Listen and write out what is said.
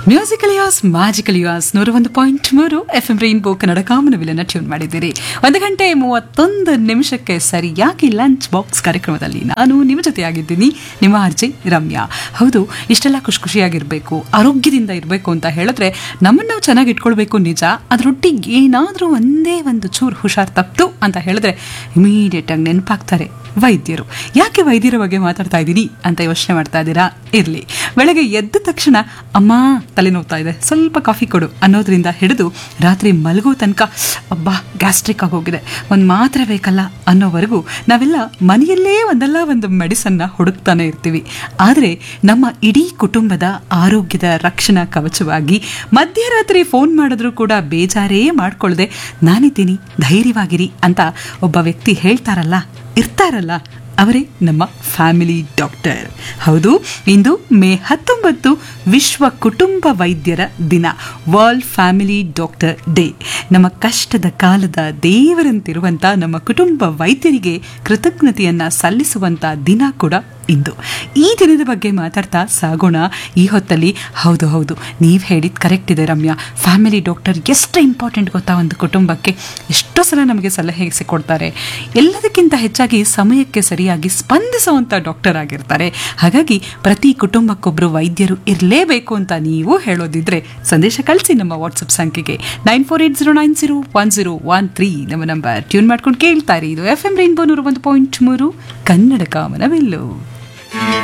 musical as magical as ನೂರ ಒಂದು point ಮೂರು ಎಫ್ ಎಂ ರೈನ್ಬೋ ಕನ್ನಡ ಕಾಮನವಿಲನ್ನು ಟ್ಯೂನ್ ಮಾಡಿದ್ದೀರಿ ಒಂದು ಗಂಟೆ ಮೂವತ್ತೊಂದು ನಿಮಿಷಕ್ಕೆ ಸರಿಯಾಗಿ ಲಂಚ್ ಬಾಕ್ಸ್ ಕಾರ್ಯಕ್ರಮದಲ್ಲಿ ನಾನು ನಿಮ್ಮ ಜೊತೆಯಾಗಿದ್ದೀನಿ ನಿಮ್ಮ ಅರ್ಜಿ ರಮ್ಯಾ ಹೌದು ಇಷ್ಟೆಲ್ಲ ಖುಷಿ ಖುಷಿಯಾಗಿರಬೇಕು ಆರೋಗ್ಯದಿಂದ ಇರಬೇಕು ಅಂತ ಹೇಳಿದ್ರೆ ನಮ್ಮನ್ನು ನಾವು ಚೆನ್ನಾಗಿ ಇಟ್ಕೊಳ್ಬೇಕು ನಿಜ ಅದರೊಟ್ಟಿಗೆ ಏನಾದರೂ ಒಂದೇ ಒಂದು ಚೂರು ಹುಷಾರ್ ತಪ್ತು ಅಂತ ಹೇಳಿದ್ರೆ ಇಮಿಡಿಯೇಟ್ ಆಗಿ ನೆನಪಾಗ್ತಾರೆ ವೈದ್ಯರು ಯಾಕೆ ವೈದ್ಯರ ಬಗ್ಗೆ ಮಾತಾಡ್ತಾ ಇದ್ದೀನಿ ಅಂತ ಯೋಚನೆ ಮಾಡ್ತಾ ಇದ್ದೀರಾ ಇರಲಿ ಬೆಳಗ್ಗೆ ಎದ್ದ ತಕ್ಷಣ ಅಮ್ಮ ತಲೆನೋವ್ತಾ ಇದೆ ಸ್ವಲ್ಪ ಕಾಫಿ ಕೊಡು ಅನ್ನೋದ್ರಿಂದ ಹಿಡಿದು ರಾತ್ರಿ ಮಲಗೋ ತನಕ ಅಬ್ಬಾ ಗ್ಯಾಸ್ಟ್ರಿಕ್ ಆಗೋಗಿದೆ ಒಂದು ಮಾತ್ರೆ ಬೇಕಲ್ಲ ಅನ್ನೋವರೆಗೂ ನಾವೆಲ್ಲ ಮನೆಯಲ್ಲೇ ಒಂದಲ್ಲ ಒಂದು ಮೆಡಿಸನ್ನ ಹುಡುಕ್ತಾನೆ ಇರ್ತೀವಿ ಆದರೆ ನಮ್ಮ ಇಡೀ ಕುಟುಂಬದ ಆರೋಗ್ಯದ ರಕ್ಷಣಾ ಕವಚವಾಗಿ ಮಧ್ಯರಾತ್ರಿ ಫೋನ್ ಮಾಡಿದ್ರೂ ಕೂಡ ಬೇಜಾರೇ ಮಾಡ್ಕೊಳ್ಳದೆ ನಾನಿದ್ದೀನಿ ಧೈರ್ಯವಾಗಿರಿ ಅಂತ ಒಬ್ಬ ವ್ಯಕ್ತಿ ಹೇಳ್ತಾರಲ್ಲ ಇರ್ತಾರಲ್ಲ ಅವರೇ ನಮ್ಮ ಫ್ಯಾಮಿಲಿ ಡಾಕ್ಟರ್ ಹೌದು ಇಂದು ಮೇ ಹತ್ತೊಂಬತ್ತು ವಿಶ್ವ ಕುಟುಂಬ ವೈದ್ಯರ ದಿನ ವರ್ಲ್ಡ್ ಫ್ಯಾಮಿಲಿ ಡಾಕ್ಟರ್ ಡೇ ನಮ್ಮ ಕಷ್ಟದ ಕಾಲದ ದೇವರಂತಿರುವಂಥ ನಮ್ಮ ಕುಟುಂಬ ವೈದ್ಯರಿಗೆ ಕೃತಜ್ಞತೆಯನ್ನು ಸಲ್ಲಿಸುವಂಥ ದಿನ ಕೂಡ ಇಂದು ಈ ದಿನದ ಬಗ್ಗೆ ಮಾತಾಡ್ತಾ ಸಾಗೋಣ ಈ ಹೊತ್ತಲ್ಲಿ ಹೌದು ಹೌದು ನೀವು ಹೇಳಿದ ಕರೆಕ್ಟ್ ಇದೆ ರಮ್ಯಾ ಫ್ಯಾಮಿಲಿ ಡಾಕ್ಟರ್ ಎಷ್ಟು ಇಂಪಾರ್ಟೆಂಟ್ ಗೊತ್ತಾ ಒಂದು ಕುಟುಂಬಕ್ಕೆ ಎಷ್ಟೋ ಸಲ ನಮಗೆ ಸಲಹೆ ಕೊಡ್ತಾರೆ ಎಲ್ಲದಕ್ಕಿಂತ ಹೆಚ್ಚಾಗಿ ಸಮಯಕ್ಕೆ ಸರಿಯಾಗಿ ಸ್ಪಂದಿಸುವಂಥ ಡಾಕ್ಟರ್ ಆಗಿರ್ತಾರೆ ಹಾಗಾಗಿ ಪ್ರತಿ ಕುಟುಂಬಕ್ಕೊಬ್ಬರು ವೈದ್ಯರು ಇರಲೇಬೇಕು ಅಂತ ನೀವು ಹೇಳೋದಿದ್ರೆ ಸಂದೇಶ ಕಳಿಸಿ ನಮ್ಮ ವಾಟ್ಸಪ್ ಸಂಖ್ಯೆಗೆ nine four eight zero nine zero one zero one three ನಮ್ಮ ನಂಬರ್ ಟ್ಯೂನ್ ಮಾಡ್ಕೊಂಡು ಕೇಳ್ತಾರೆ ಇದು ಎಫ್ ಎಂ ರೈನ್ಬೋ ನೂರ ಒಂದು ಪಾಯಿಂಟ್ ಮೂರು ಕನ್ನಡ ಕಾಮನವೆಲ್ಲು